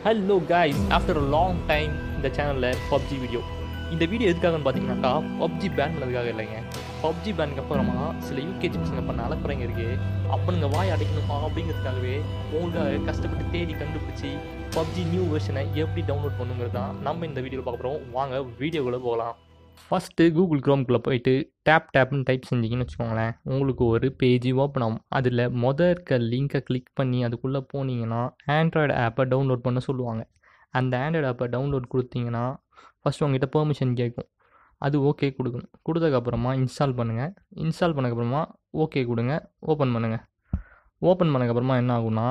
hello guys after a long time இந்த சேனலில் PUBG video இந்த வீடியோ எதுக்காகன்னு பார்த்தீங்கன்னாக்கா பப்ஜி பேன் பண்ணதுக்காக இல்லைங்க பப்ஜி பேனுக்கு அப்புறமா சில யூகேஜி பசங்க பண்ண அலப்புறங்க இருக்கு அப்பனுங்க வாய் அடைக்கணுமா அப்படிங்கிறதுக்காகவே உங்களுக்காக கஷ்டப்பட்டு தேடி கண்டுபிடிச்சி பப்ஜி நியூ வெர்ஷனை எப்படி டவுன்லோட் பண்ணுங்கிறது தான் நம்ம இந்த வீடியோவில் பார்க்க போகிறோம் வாங்க வீடியோக்குள்ளே போகலாம் ஃபஸ்ட்டு கூகுள் க்ரோம்குள்ளே போயிட்டு டேப் டேப்னு டைப் செஞ்சீங்கன்னு வச்சுக்கோங்களேன் உங்களுக்கு ஒரு பேஜ் ஓப்பன் ஆகும் அதில் மொதல் இருக்க லிங்கை கிளிக் பண்ணி அதுக்குள்ளே போனீங்கன்னா ஆண்ட்ராய்டு ஆப்பை டவுன்லோட் பண்ண சொல்லுவாங்க அந்த ஆண்ட்ராய்டு ஆப்பை டவுன்லோட் கொடுத்தீங்கன்னா ஃபஸ்ட் உங்ககிட்ட பெர்மிஷன் கேட்கும் அது ஓகே கொடுக்கணும் கொடுத்ததுக்கப்புறமா இன்ஸ்டால் பண்ணுங்கள் இன்ஸ்டால் பண்ணக்கப்புறமா ஓகே கொடுங்க ஓப்பன் பண்ணுங்கள் ஓப்பன் பண்ணக்கப்புறமா என்ன ஆகும்னா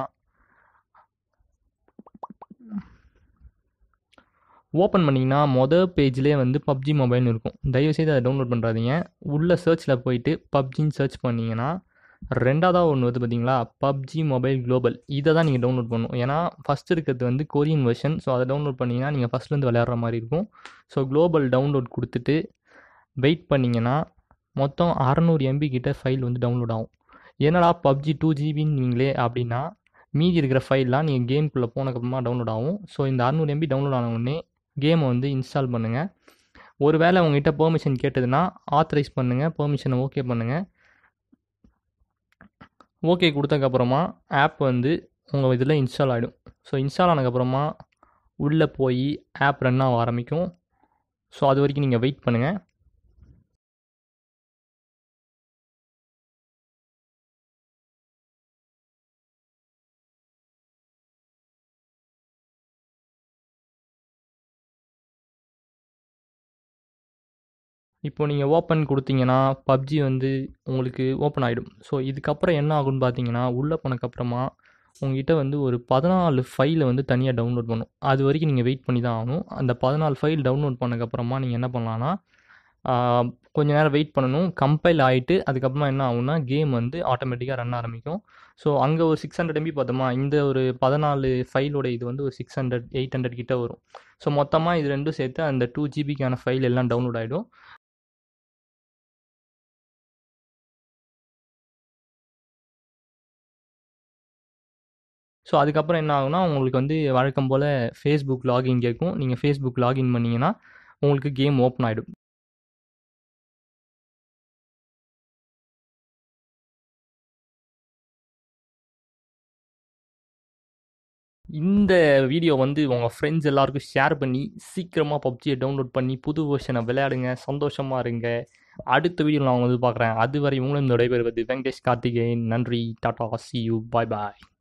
ஓப்பன் பண்ணிங்கன்னா மொதல் பேஜ்லேயே வந்து பப்ஜி மொபைல்னு இருக்கும் தயவுசெய்து அதை டவுன்லோட் பண்ணுறாதீங்க உள்ள சர்ச்சில் போயிட்டு பப்ஜின்னு சர்ச் பண்ணிங்கன்னா ரெண்டாவதாக ஒன்று வந்து பார்த்தீங்களா பப்ஜி மொபைல் குளோபல் இதை தான் நீங்கள் டவுன்லோட் பண்ணணும் ஏன்னா ஃபஸ்ட் இருக்கிறது வந்து கொரியன் வெர்ஷன் ஸோ அதை டவுன்லோட் பண்ணிங்கன்னா நீங்கள் ஃபஸ்ட்லேருந்து விளையாடுற மாதிரி இருக்கும் ஸோ குளோபல் டவுன்லோட் கொடுத்துட்டு வெயிட் பண்ணிங்கன்னா மொத்தம் அறநூறு எம்பி கிட்ட ஃபைல் வந்து டவுன்லோட் ஆகும் என்னடா பப்ஜி டூ ஜிபின்னீங்களே அப்படின்னா மீதி இருக்கிற ஃபைல்லாம் நீங்கள் கேம்குள்ளே போனதுக்கப்புறமா டவுன்லோட் ஆகும் ஸோ இந்த அறநூறு எம்பி டவுன்லோட் ஆன உடனே கேமை வந்து இன்ஸ்டால் பண்ணுங்கள் ஒரு வேளை உங்ககிட்ட பெர்மிஷன் கேட்டதுன்னா ஆத்தரைஸ் பண்ணுங்கள் பெர்மிஷனை ஓகே பண்ணுங்கள் ஓகே கொடுத்ததுக்கப்புறமா ஆப் வந்து உங்கள் இதில் இன்ஸ்டால் ஆகிடும் ஸோ இன்ஸ்டால் ஆனதுக்கப்புறமா உள்ளே போய் ஆப் ரன் ஆக ஆரம்பிக்கும் ஸோ அது வரைக்கும் நீங்கள் வெயிட் பண்ணுங்கள் இப்போ நீங்கள் ஓப்பன் கொடுத்தீங்கன்னா பப்ஜி வந்து உங்களுக்கு ஓப்பன் ஆகிடும் ஸோ இதுக்கப்புறம் என்ன ஆகும்னு பார்த்தீங்கன்னா உள்ளே போனதுக்கப்புறமா உங்ககிட்ட வந்து ஒரு பதினாலு ஃபைலை வந்து தனியாக டவுன்லோட் பண்ணும் அது வரைக்கும் நீங்கள் வெயிட் பண்ணி தான் ஆகணும் அந்த பதினாலு ஃபைல் டவுன்லோட் பண்ணதுக்கப்புறமா நீங்கள் என்ன பண்ணலான்னா கொஞ்ச நேரம் வெயிட் பண்ணணும் கம்பைல் ஆகிட்டு அதுக்கப்புறமா என்ன ஆகும்னா கேம் வந்து ஆட்டோமேட்டிக்காக ரன் ஆரம்பிக்கும் ஸோ அங்கே ஒரு சிக்ஸ் ஹண்ட்ரட் எம்பி பார்த்தோமா இந்த ஒரு பதினாலு ஃபைலோட இது வந்து ஒரு சிக்ஸ் ஹண்ட்ரட் எயிட் ஹண்ட்ரட் கிட்ட வரும் ஸோ மொத்தமாக இது ரெண்டும் சேர்த்து அந்த டூ ஜிபிக்கான ஃபைல் எல்லாம் டவுன்லோட் ஆகிடும் ஸோ அதுக்கப்புறம் என்ன ஆகும்னா உங்களுக்கு வந்து வழக்கம் போல் ஃபேஸ்புக் லாகின் கேட்கும் நீங்கள் ஃபேஸ்புக் லாகின் பண்ணிங்கன்னா உங்களுக்கு கேம் ஓப்பன் ஆகிடும் இந்த வீடியோ வந்து உங்கள் ஃப்ரெண்ட்ஸ் எல்லாருக்கும் ஷேர் பண்ணி சீக்கிரமாக பப்ஜியை டவுன்லோட் பண்ணி புது வெர்ஷனை விளையாடுங்க சந்தோஷமாக இருங்க அடுத்த வீடியோ நான் வந்து பார்க்குறேன் அதுவரை உங்களும் இந்த விடைபெறுவது வெங்கடேஷ் கார்த்திகேயன் நன்றி ta ta see you bye bye